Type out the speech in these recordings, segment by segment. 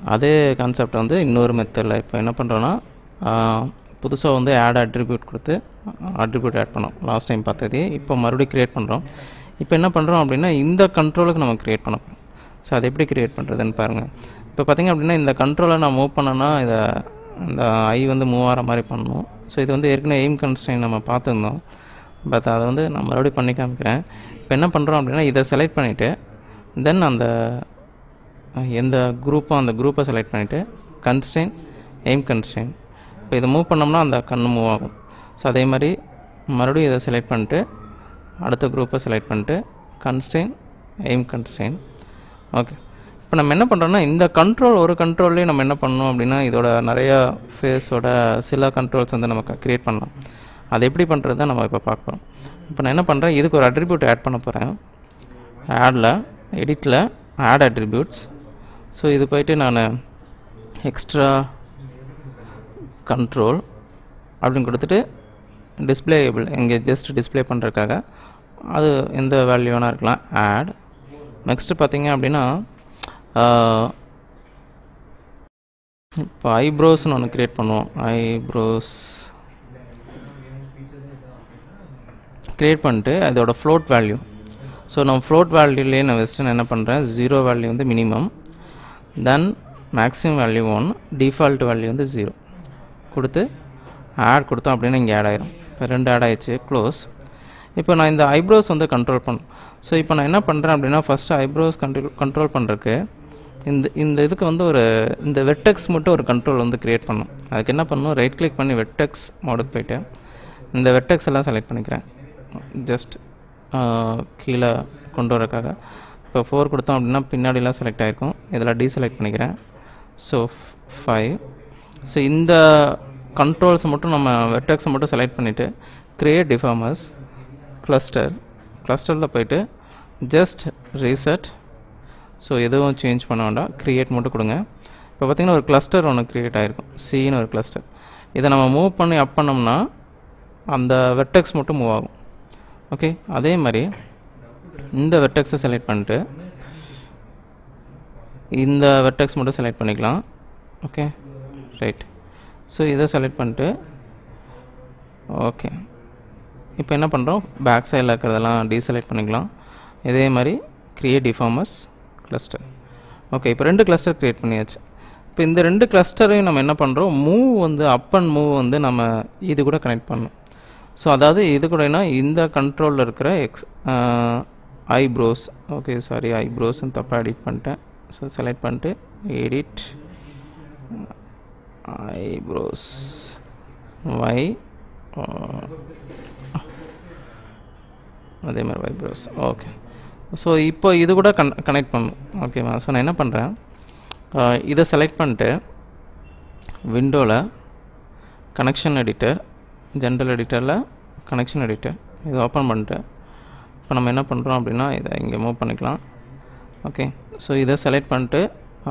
அதே கான்செப்ட் வந்து இன்னொரு மெத்தடில் இப்போ என்ன பண்ணுறோன்னா புதுசாக வந்து ஆட் அட்ரிபியூட் கொடுத்து அட்ரிபியூட் ஆட் பண்ணோம் லாஸ்ட் டைம் பார்த்ததே இப்போ மறுபடியும் க்ரியேட் பண்ணுறோம் இப்போ என்ன பண்ணுறோம் அப்படின்னா இந்த கண்ட்ரோலுக்கு நம்ம க்ரியேட் பண்ண போகிறோம் ஸோ அதை எப்படி க்ரியேட் பண்ணுறதுன்னு பாருங்கள் இப்போ பார்த்திங்க அப்படின்னா இந்த கண்ட்ரோலை நான் மூவ் பண்ணேன்னா இதை இந்த ஐ வந்து மூவ் ஆகிற மாதிரி பண்ணணும் ஸோ இது வந்து ஏற்கனவே எய்ம் கன்ஸ்டைன் நம்ம பார்த்துருந்தோம் பட் அதை வந்து நான் மறுபடியும் பண்ணி காமிக்கிறேன் இப்போ என்ன பண்ணுறோம் அப்படின்னா இதை செலக்ட் பண்ணிவிட்டு தென் அந்த எந்த குரூப்போ அந்த குரூப்பை செலக்ட் பண்ணிவிட்டு கன்ஸ்டைன் எய்ம் கன்ஸ்டைன் இப்போ இதை மூவ் பண்ணோம்னா அந்த கண்ணு மூவ் ஆகும் ஸோ அதே மாதிரி மறுபடியும் இதை செலக்ட் பண்ணிட்டு அடுத்த குரூப்பை செலக்ட் பண்ணிட்டு கன்ஸ்டைன் எய்ம் கன்ஸ்டைன் ஓகே இப்போ நம்ம என்ன பண்ணுறோம்னா இந்த கண்ட்ரோல் ஒரு கண்ட்ரோல்லே நம்ம என்ன பண்ணணும் அப்படின்னா இதோட நிறையா ஃபேஸோட சில கண்ட்ரோல்ஸ் வந்து நமக்கு க்ரியேட் பண்ணலாம் அது எப்படி பண்ணுறது தான் நம்ம இப்போ பார்க்குறோம் இப்போ நான் என்ன பண்ணுறேன் இதுக்கு ஒரு அட்ரிபியூட் ஆட் பண்ண போகிறேன் ஆடில் எடிட்டில் ஆட் அட்ரிபியூட்ஸ் ஸோ இது போயிட்டு நான் எக்ஸ்ட்ரா கண்ட்ரோல் அப்படின்னு கொடுத்துட்டு டிஸ்பிளேபிள் இங்கே ஜஸ்ட் டிஸ்பிளே பண்ணுறதுக்காக அது எந்த வேல்யூ வேணால் இருக்கலாம் ஆட் நெக்ஸ்ட்டு பார்த்தீங்க அப்படின்னா இப்போ ஐப்ரோஸ்னு ஒன்று க்ரியேட் பண்ணுவோம் ஐப்ரோஸ் க்ரியேட் பண்ணிட்டு அதோட ஃப்ளோட் வேல்யூ ஸோ நான் ஃப்ளோட் வேல்யூலேயே நான் வெஸ்ட்டு என்ன பண்ணுறேன் ஜீரோ வேல்யூ வந்து minimum then maximum value one default value வந்து ஜீரோ கொடுத்து ஆட் கொடுத்தோம் அப்படின்னா இங்கே ஆட் ஆயிரும் இப்போ ரெண்டு ஆட் ஆயிடுச்சு க்ளோஸ் இப்போ நான் இந்த ஐப்ரோஸ் வந்து கண்ட்ரோல் பண்ணணும் ஸோ இப்போ நான் என்ன பண்ணுறேன் அப்படின்னா ஃபஸ்ட்டு ஐப்ரோஸ் கண்ட்ரோல் கண்ட்ரோல் பண்ணுறதுக்கு இந்த இந்த இதுக்கு வந்து ஒரு இந்த வெட்டெக்ஸ் மட்டும் ஒரு கண்ட்ரோல் வந்து க்ரியேட் பண்ணணும் அதுக்கு என்ன பண்ணணும் ரைட் கிளிக் பண்ணி வெட்டெக்ஸ் மோடுக்கு போயிட்டு இந்த வெட்டெக்ஸ் எல்லாம் செலக்ட் பண்ணிக்கிறேன் ஜஸ்ட் கீழே கொண்டு வரக்காக இப்போ ஃபோர் கொடுத்தோம் அப்படின்னா பின்னாடிலாம் செலக்ட் ஆகிருக்கும் இதில் டீசெலக்ட் பண்ணிக்கிறேன் ஸோ ஃபைவ் ஸோ இந்த கண்ட்ரோல்ஸ் மட்டும் நம்ம வெட்டெக்ஸை மட்டும் செலக்ட் பண்ணிவிட்டு க்ரியேட் டிஃபார்மர்ஸ் கிளஸ்டர் கிளஸ்டரில் போயிட்டு ஜஸ்ட் ரீசெட் ஸோ எதுவும் சேஞ்ச் பண்ண வேண்டாம் க்ரியேட் மட்டும் கொடுங்க இப்போ பார்த்திங்கன்னா ஒரு கிளஸ்டர் ஒன்று க்ரியேட் ஆகிருக்கும் சின்னு ஒரு கிளஸ்டர் இதை நம்ம மூவ் பண்ணி அப் பண்ணோம்னா அந்த வெட்டெக்ஸ் மட்டும் மூவ் ஆகும் ஓகே அதே மாதிரி இந்த வெட்டெக்ஸை செலக்ட் பண்ணிட்டு இந்த வெட்டெக்ஸ் மட்டும் செலக்ட் பண்ணிக்கலாம் ஓகே ரைட் ஸோ இதை செலக்ட் பண்ணிட்டு ஓகே இப்போ என்ன பண்ணுறோம் பேக் சைடில் இருக்கிறதெல்லாம் டீசெலக்ட் பண்ணிக்கலாம் இதே மாதிரி க்ரியேட் டிஃபார்மஸ் கிளஸ்டர் ஓகே இப்போ ரெண்டு கிளஸ்டர் க்ரியேட் பண்ணியாச்சு இப்போ இந்த ரெண்டு கிளஸ்டரையும் நம்ம என்ன பண்ணுறோம் மூவ் வந்து அப் அண்ட் மூவ் வந்து நம்ம இது கூட கனெக்ட் பண்ணணும் ஸோ அதாவது இது கூடனா இந்த கண்ட்ரோலில் இருக்கிற எக்ஸ் ஐப்ரோஸ் ஓகே சாரி ஐப்ரோஸ்ன்னு தப்பாக எடிட் பண்ணிட்டேன் ஸோ செலக்ட் பண்ணிட்டு எடிட் ஐப்ரோஸ் வை அதே மாதிரி வைப்ரோஸ் ஓகே ஸோ இப்போ இது கூட கன் கனெக்ட் பண்ணணும் ஓகேவா ஸோ நான் என்ன பண்ணுறேன் இதை செலக்ட் பண்ணிட்டு விண்டோவில் கனெக்ஷன் எடிட்டர் ஜென்ரல் எடிட்டரில் கனெக்ஷன் எடிட்டர் இதை ஓப்பன் பண்ணிட்டு இப்போ நம்ம என்ன பண்ணுறோம் அப்படின்னா இதை இங்கே மூவ் பண்ணிக்கலாம் ஓகே ஸோ இதை செலக்ட் பண்ணிட்டு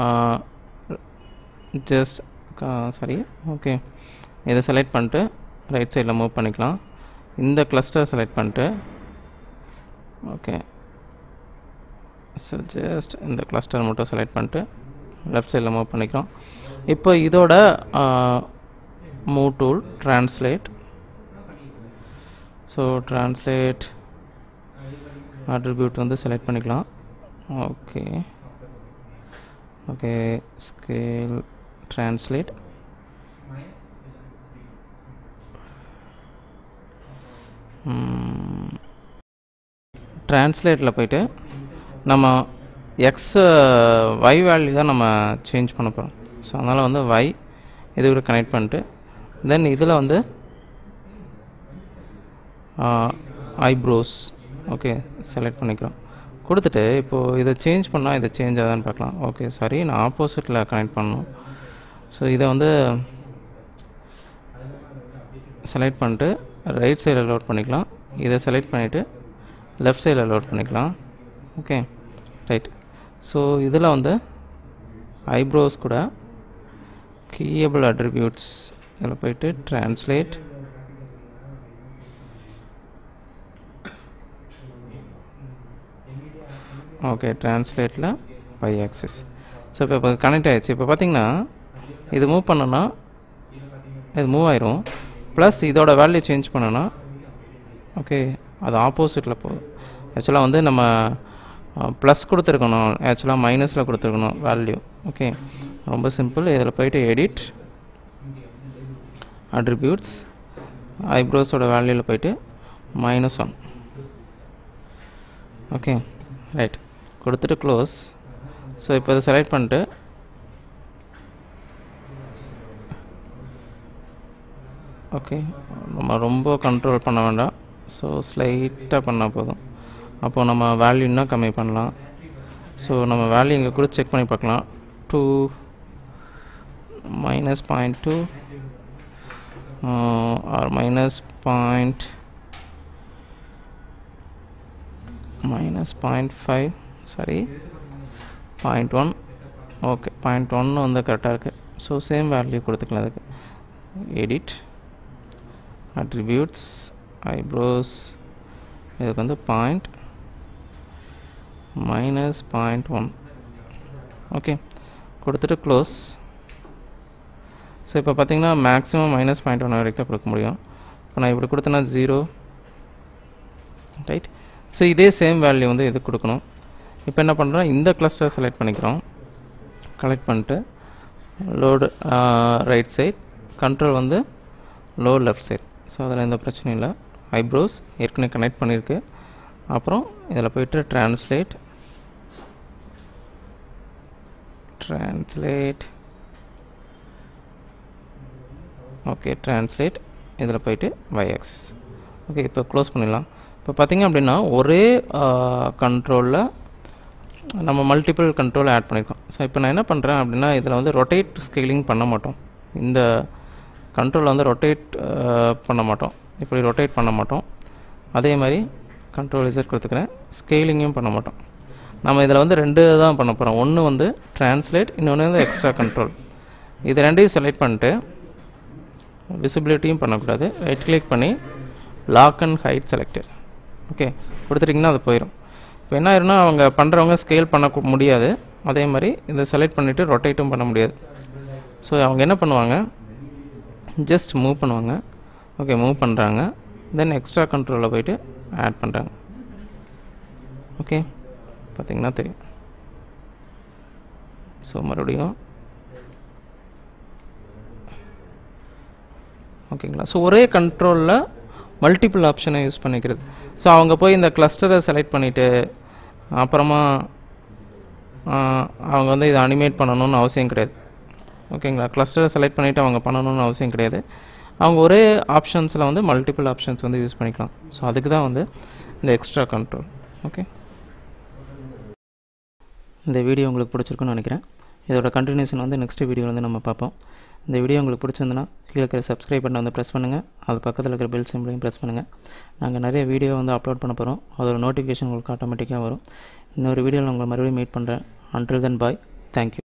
ஜஸ்ட் சாரி ஓகே இதை செலக்ட் பண்ணிட்டு ரைட் சைடில் மூவ் பண்ணிக்கலாம் இந்த கிளஸ்டர் செலக்ட் பண்ணிட்டு ஓகே ஸோ ஜஸ்ட் இந்த கிளஸ்டர் மட்டும் செலக்ட் பண்ணிட்டு லெஃப்ட் சைடில் மூவ் பண்ணிக்கலாம் இப்போ இதோட move tool translate so translate attribute வந்து செலக்ட் பண்ணிக்கலாம் ஓகே ஓகே ஸ்கேல் ட்ரான்ஸ்லேட் ட்ரான்ஸ்லேட்டில் போயிட்டு நம்ம எக்ஸ் ஒய் வேல்யூ தான் நம்ம சேஞ்ச் பண்ண போகிறோம் ஸோ அதனால் வந்து ஒய் இது கூட கனெக்ட் பண்ணிட்டு தென் இதில் வந்து ஐப்ரோஸ் ஓகே செலக்ட் பண்ணிக்கிறோம் கொடுத்துட்டு இப்போது இதை சேஞ்ச் பண்ணால் இதை சேஞ்ச் ஆகுதான்னு பார்க்கலாம் ஓகே சாரி நான் ஆப்போசிட்டில் கனெக்ட் பண்ணணும் ஸோ இதை வந்து செலக்ட் பண்ணிட்டு ரைட் சைடில் லோட் பண்ணிக்கலாம் இதை செலக்ட் பண்ணிவிட்டு லெஃப்ட் சைடில் லோட் பண்ணிக்கலாம் ஓகே ரைட் ஸோ இதில் வந்து ஐப்ரோஸ் கூட கீயபிள் அட்ரிபியூட்ஸ் இதில் போயிட்டு ட்ரான்ஸ்லேட் ஓகே ட்ரான்ஸ்லேட்டில் பை ஆக்சிஸ் ஸோ இப்போ இப்போ கனெக்ட் ஆகிடுச்சு இப்போ பார்த்தீங்கன்னா இது மூவ் பண்ணோன்னா இது மூவ் ஆயிரும் ப்ளஸ் இதோட வேல்யூ சேஞ்ச் பண்ணோன்னா ஓகே அது ஆப்போசிட்டில் போகுது ஆக்சுவலாக வந்து நம்ம ப்ளஸ் கொடுத்துருக்கணும் ஆக்சுவலாக மைனஸில் கொடுத்துருக்கணும் வேல்யூ ஓகே ரொம்ப சிம்பிள் இதில் போயிட்டு எடிட் அட்ரிபியூட்ஸ் ஐப்ரோஸோட வேல்யூவில் போயிட்டு மைனஸ் ஒன் ஓகே ரைட் கொடுத்துட்டு க்ளோஸ் ஸோ இப்போ இதை செலக்ட் பண்ணிட்டு ஓகே நம்ம ரொம்ப கண்ட்ரோல் பண்ண வேண்டாம் ஸோ ஸ்லைட்டாக பண்ணால் போதும் அப்போது நம்ம வேல்யூ இன்னும் கம்மி பண்ணலாம் ஸோ நம்ம வேல்யூ இங்கே கூட செக் பண்ணி பார்க்கலாம் two minus point two or minus point minus point five sorry point one okay point ஒன்று வந்து கரெக்டாக இருக்குது ஸோ சேம் வேல்யூ கொடுத்துக்கலாம் அதுக்கு எடிட் அட்ரிபியூட்ஸ் ஐப்ரோஸ் இதுக்கு வந்து point minus point one okay கொடுத்துட்டு க்ளோஸ் ஸோ இப்போ பார்த்தீங்கன்னா மேக்ஸிமம் மைனஸ் பாயிண்ட் ஒன் வரைக்கும் தான் கொடுக்க முடியும் இப்போ நான் இப்படி கொடுத்தேன்னா ஜீரோ ரைட் ஸோ இதே சேம் வேல்யூ வந்து இது கொடுக்கணும் இப்போ என்ன பண்ணுறோம் இந்த கிளஸ்டர் செலக்ட் பண்ணிக்கிறோம் கலெக்ட் பண்ணிட்டு லோடு ரைட் சைட் கண்ட்ரோல் வந்து லோ லெஃப்ட் சைட் ஸோ அதில் எந்த பிரச்சனையும் இல்லை ஐப்ரோஸ் ஏற்கனவே கனெக்ட் பண்ணியிருக்கு அப்புறம் இதில் போயிட்டு ட்ரான்ஸ்லேட் ட்ரான்ஸ்லேட் ஓகே ட்ரான்ஸ்லேட் இதில் போயிட்டு y axis ஓகே இப்போ க்ளோஸ் பண்ணிடலாம் இப்போ பார்த்தீங்க அப்படின்னா ஒரே கண்ட்ரோலில் நம்ம மல்டிபிள் கண்ட்ரோல் ஆட் பண்ணியிருக்கோம் ஸோ இப்போ நான் என்ன பண்ணுறேன் அப்படின்னா இதில் வந்து ரொட்டேட் ஸ்கேலிங் பண்ண மாட்டோம் இந்த கண்ட்ரோலில் வந்து ரொட்டேட் பண்ண மாட்டோம் இப்படி ரொட்டேட் பண்ண மாட்டோம் அதே மாதிரி கண்ட்ரோல் இசட் கொடுத்துக்கிறேன் ஸ்கேலிங்கும் பண்ண மாட்டோம் நம்ம இதில் வந்து ரெண்டு தான் பண்ண போகிறோம் ஒன்று வந்து ட்ரான்ஸ்லேட் இன்னொன்று வந்து எக்ஸ்ட்ரா கண்ட்ரோல் இது ரெண்டையும் செலக்ட் பண்ணிட்டு விசிபிலிட்டியும் பண்ணக்கூடாது ரைட் கிளிக் பண்ணி lock and hide selected okay கொடுத்துட்டிங்கன்னா அது போயிடும் இப்போ என்ன ஆயிரும்னா அவங்க பண்ணுறவங்க ஸ்கேல் பண்ண கு- முடியாது அதே மாதிரி இதை செலக்ட் பண்ணிவிட்டு ரொட்டேட்டும் பண்ண முடியாது ஸோ அவங்க என்ன பண்ணுவாங்க ஜஸ்ட் மூவ் பண்ணுவாங்க ஓகே மூவ் பண்ணுறாங்க தென் எக்ஸ்ட்ரா கண்ட்ரோலில் போயிட்டு ஆட் பண்ணுறாங்க ஓகே பார்த்தீங்கன்னா தெரியும் ஸோ மறுபடியும் ஓகேங்களா ஸோ ஒரே கண்ட்ரோலில் மல்டிபிள் ஆப்ஷனை யூஸ் பண்ணிக்கிறது ஸோ அவங்க போய் இந்த கிளஸ்டரை செலக்ட் பண்ணிவிட்டு அப்புறமா ஆஹ், அவங்க வந்து இதை அனிமேட் பண்ணணும்னு அவசியம் கிடையாது ஓகேங்களா கிளஸ்டரை செலக்ட் பண்ணிவிட்டு அவங்க பண்ணணும்னு அவசியம் கிடையாது அவங்க ஒரே ஆப்ஷன்ஸில் வந்து மல்டிபிள் ஆப்ஷன்ஸ் வந்து யூஸ் பண்ணிக்கலாம் ஸோ அதுக்கு தான் வந்து இந்த எக்ஸ்ட்ரா கண்ட்ரோல் ஓகே இந்த வீடியோ உங்களுக்கு பிடிச்சிருக்குன்னு நினைக்கிறேன் இதோட கண்டினியூஷன் வந்து நெக்ஸ்ட் வீடியோவில் வந்து நம்ம பார்ப்போம் இந்த வீடியோ உங்களுக்கு பிடிச்சிருந்துன்னா கீழே இருக்கிற சப்ஸ்கிரைப் பட்டனை வந்து ப்ரெஸ் பண்ணுங்கள் அது பக்கத்தில் இருக்கிற பெல் சிம்பிளையும் ப்ரெஸ் பண்ணுங்கள் நாங்கள் நிறைய வீடியோ வந்து அப்லோட் பண்ண போகிறோம் அதோட நோட்டிஃபிகேஷன் உங்களுக்கு ஆட்டோமேட்டிக்காக வரும் இன்னொரு வீடியோவில் உங்களை மறுபடியும் மீட் பண்ணுறேன் அன்டில் தென் பாய் தேங்க்யூ